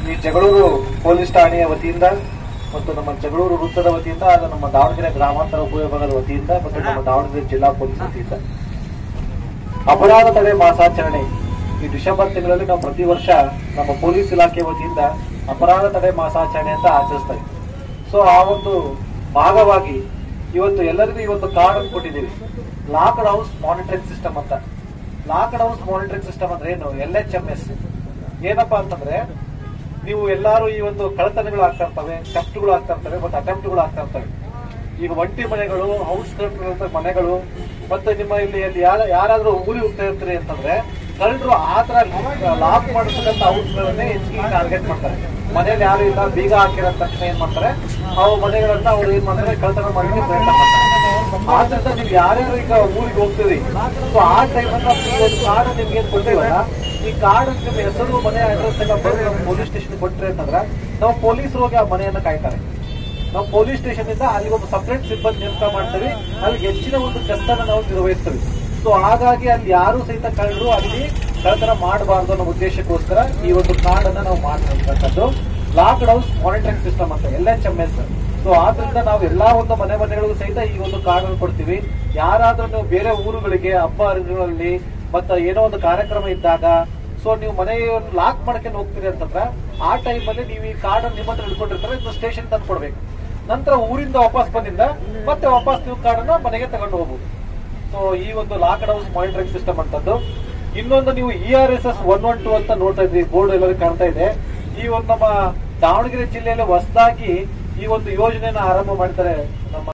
ಈ ಜಗಳೂರು ಪೊಲೀಸ್ ಠಾಣೆಯ ವತಿಯಿಂದ ಮತ್ತು ನಮ್ಮ ಜಗಳೂರು ವೃತ್ತದ ವತಿಯಿಂದ ಹಾಗೂ ನಮ್ಮ ದಾವಣಗೆರೆ ಗ್ರಾಮಾಂತರ ಉಪವಿಭಾಗದ ವತಿಯಿಂದ ಮತ್ತು ನಮ್ಮ ದಾವಣಗೆರೆ ಜಿಲ್ಲಾ ಪೊಲೀಸ್ ವತಿಯಿಂದ ಅಪರಾಧ ತಡೆ ಮಾಸಾಚರಣೆ ಈ ಡಿಸೆಂಬರ್ ತಿಂಗಳಲ್ಲಿ ನಾವು ಪ್ರತಿ ವರ್ಷ ನಮ್ಮ ಪೊಲೀಸ್ ಇಲಾಖೆ ವತಿಯಿಂದ ಅಪರಾಧ ತಡೆ ಮಾಸಾಚರಣೆ ಅಂತ ಆಚರಿಸ್ತಾ ಇದ್ದೀವಿ ಸೊ ಆ ಒಂದು ಭಾಗವಾಗಿ ಇವತ್ತು ಎಲ್ಲರಿಗೂ ಇವತ್ತು ಕಾರ್ಡ್ ಅನ್ನು ಕೊಟ್ಟಿದ್ದೀವಿ ಲಾಕ್ಡ್ ಹೌಸ್ ಮಾನಿಟರಿಂಗ್ ಸಿಸ್ಟಮ್ ಅಂತ ಲಾಕ್ಡ್ ಹೌಸ್ ಮಾನಿಟರಿಂಗ್ ಸಿಸ್ಟಮ್ ಅಂದ್ರೆ ಏನು ಎಲ್ ಎಚ್ ಎಂ ಎಸ್ ಏನಪ್ಪಾ ಅಂತಂದ್ರೆ ನೀವು ಎಲ್ಲಾರು ಈ ಒಂದು ಕಳ್ಳತನಗಳು ಆಗ್ತಾ ಇರ್ತವೆ ಥೆಫ್ಟ್ಗಳು ಆಗ್ತಾ ಇರ್ತವೆ ಮತ್ತೆ ಅಟೆಂಪ್ಟ್ಗಳು ಆಗ್ತಾ ಇರ್ತವೆ ಈಗ ಒಂಟಿ ಮನೆಗಳು ಹೌಸ್ ಮನೆಗಳು ಮತ್ತೆ ನಿಮ್ಮ ಇಲ್ಲಿ ಅಲ್ಲಿ ಯಾರ- ಯಾರಾದ್ರೂ ಊರಿಗೆ ಹೋಗ್ತಾ ಇರ್ತೀರಿ ಅಂತಂದ್ರೆ ಕಳ್ಳರು ಆ ತರ ಲಾಕ್ ಮಾಡಿರ್ತಕ್ಕಂಥ ಹೌಸ್ಗಳನ್ನೇ ಹೆಚ್ಚಿಗೆ ಟಾರ್ಗೆಟ್ ಮಾಡ್ತಾರೆ ಮನೇಲಿ ಯಾರು ಇಲ್ಲ ಬೀಗ ಹಾಕಿರೋ ತಕ್ಷಣ ಏನ್ ಮಾಡ್ತಾರೆ ಅವು ಮನೆಗಳನ್ನ ಅವ್ರು ಏನ್ ಮಾಡ್ತಾರೆ ಕಳ್ಳತನ ಮಾಡಲಿಕ್ಕೆ ಪ್ರಯತ್ನ ಮಾಡ್ತಾರೆ ಆದ್ರಿಂದ ನೀವು ಯಾರ್ಯಾರು ಈಗ ಊರಿಗೆ ಹೋಗ್ತೀರಿ ಸೊ ಆ ಟೈಮ್ ಕಾರ್ಡ್ ನಿಮ್ಗೆ ಏನ್ ಕೊಡ್ತೀವಲ್ಲ ಈ ಕಾರ್ಡ್ ನಿಮ್ಮ ಹೆಸರು ಮನೆ ಅಡ್ರೆಸ್ ಎಲ್ಲ ಬರೆದು ನಮ್ಮ ಪೊಲೀಸ್ ಸ್ಟೇಷನ್ ಕೊಟ್ಟರೆ ಅಂತಂದ್ರೆ ನಾವು ಪೊಲೀಸರು ಹೋಗಿ ಆ ಮನೆಯನ್ನ ಕಾಯ್ತಾರೆ ನಾವು ಪೊಲೀಸ್ ಸ್ಟೇಷನ್ ಇಂದ ಅಲ್ಲಿ ಒಂದು ಸಪರೇಟ್ ಸಿಬ್ಬಂದಿ ನೇಮಕ ಮಾಡ್ತೀವಿ ಅಲ್ಲಿ ಹೆಚ್ಚಿನ ಒಂದು ಕೆಲಸನ ನಾವು ನಿರ್ವಹಿಸ್ತೀವಿ ಸೊ ಹಾಗಾಗಿ ಅಲ್ಲಿ ಯಾರು ಸಹಿತ ಕಳ್ಳರು ಅಲ್ಲಿ ಕಳ್ಳತನ ಮಾಡಬಾರ್ದು ಅನ್ನೋ ಉದ್ದೇಶಕ್ಕೋಸ್ಕರ ಈ ಒಂದು ಕಾರ್ಡ್ ಅನ್ನ ನಾವು ಮಾಡಿರ್ತಕ್ಕಂಥದ್ದು ಲಾಕ್ಡ್ ಹೌಸ್ ಮಾನಿಟರಿಂಗ್ ಸಿಸ್ಟಮ್ ಅಂತ L H M S so ಆದ್ರಿಂದ ನಾವು ಎಲ್ಲಾ ಒಂದು ಮನೆ ಮನೆಗಳಿಗೂ ಸಹಿತ ಈ ಒಂದು ಕಾರ್ಡ್ ಅನ್ನು ಕೊಡ್ತೀವಿ ಯಾರಾದ್ರೂ ನೀವು ಬೇರೆ ಊರುಗಳಿಗೆ ಹಬ್ಬ ಹರಿದಿನಗಳಲ್ಲಿ ಮತ್ತೆ ಏನೋ ಒಂದು ಕಾರ್ಯಕ್ರಮ ಇದ್ದಾಗ ಸೊ ನೀವು ಮನೆ ಲಾಕ್ ಮಾಡ್ಕೊಂಡು ಹೋಗ್ತೀರಿ ಅಂತಂದ್ರೆ ಆ ಟೈಮ್ ಅಲ್ಲಿ ನೀವು ಈ ಕಾರ್ಡ್ ನಿಮ್ಮ ಹತ್ರ ಹಿಡ್ಕೊಂಡಿರ್ತಾರೆ ಇದನ್ನ ಸ್ಟೇಷನ್ ತಂದು ಕೊಡ್ಬೇಕು ನಂತರ ಊರಿಂದ ವಾಪಸ್ ಬಂದಿಂದ ಮತ್ತೆ ವಾಪಸ್ ನೀವು ಕಾರ್ಡ್ ಅನ್ನ ಮನೆಗೆ ತಗೊಂಡು ಹೋಗ್ಬೋದು ಸೊ ಈ ಒಂದು ಲಾಕ್ಡ್ ಹೌಸ್ ಮಾನಿಟರಿಂಗ್ ಸಿಸ್ಟಮ್ ಅಂತದ್ದು ಇನ್ನೊಂದು ನೀವು E R S S one one two ಅಂತ ನೋಡ್ತಾ ಇದ್ರಿ ಬೋರ್ಡ್ ಎಲ್ಲರಿಗೂ ಕಾಣ್ತಾ ಇದೆ ಈ ಒಂದು ನಮ್ಮ ದಾವಣಗೆರೆ ಜಿಲ್ಲೆಯಲ್ಲಿ ಹೊಸದಾಗಿ ಈ ಒಂದು ಯೋಜನೆಯನ್ನ ಆರಂಭ ಮಾಡ್ತಾರೆ ನಮ್ಮ